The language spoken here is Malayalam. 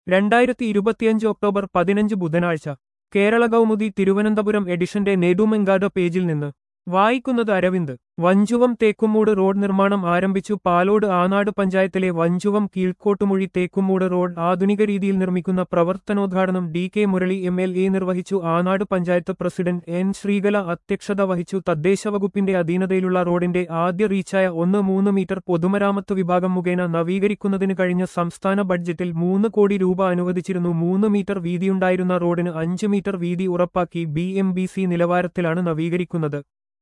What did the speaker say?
രണ്ടായിരത്തി ഇരുപത്തിയഞ്ച് ഒക്ടോബർ പതിനഞ്ച് ബുധനാഴ്ച കേരള കൗമുദി തിരുവനന്തപുരം എഡിഷന്റെ നെടുമെങ്കാട് പേജിൽ നിന്ന് വായിക്കുന്നത് അരവിന്ദ് വഞ്ചുവം തേക്കുമൂട് റോഡ് നിർമ്മാണം ആരംഭിച്ചു പാലോട് ആനാട് പഞ്ചായത്തിലെ വഞ്ചുവം കീഴ്ക്കോട്ടുമൊഴി തേക്കുമൂട് റോഡ് ആധുനിക രീതിയിൽ നിർമ്മിക്കുന്ന പ്രവർത്തനോദ്ഘാടനം D K Murali M L A നിർവഹിച്ചു ആനാട് പഞ്ചായത്ത് പ്രസിഡന്റ് എൻ ശ്രീകല അധ്യക്ഷത വഹിച്ചു തദ്ദേശ വകുപ്പിന്റെ അധീനതയിലുള്ള റോഡിന്റെ ആദ്യ റീച്ചായ ഒന്ന് മൂന്ന് മീറ്റർ പൊതുമരാമത്ത് വിഭാഗം മുഖേന നവീകരിക്കുന്നതിന് കഴിഞ്ഞ സംസ്ഥാന ബഡ്ജറ്റിൽ മൂന്ന് കോടി രൂപ അനുവദിച്ചിരുന്നു മൂന്ന് മീറ്റർ വീതിയുണ്ടായിരുന്ന റോഡിന് അഞ്ച് മീറ്റർ വീതി ഉറപ്പാക്കി ബി എം ബി സി നിലവാരത്തിലാണ് നവീകരിക്കുന്നത്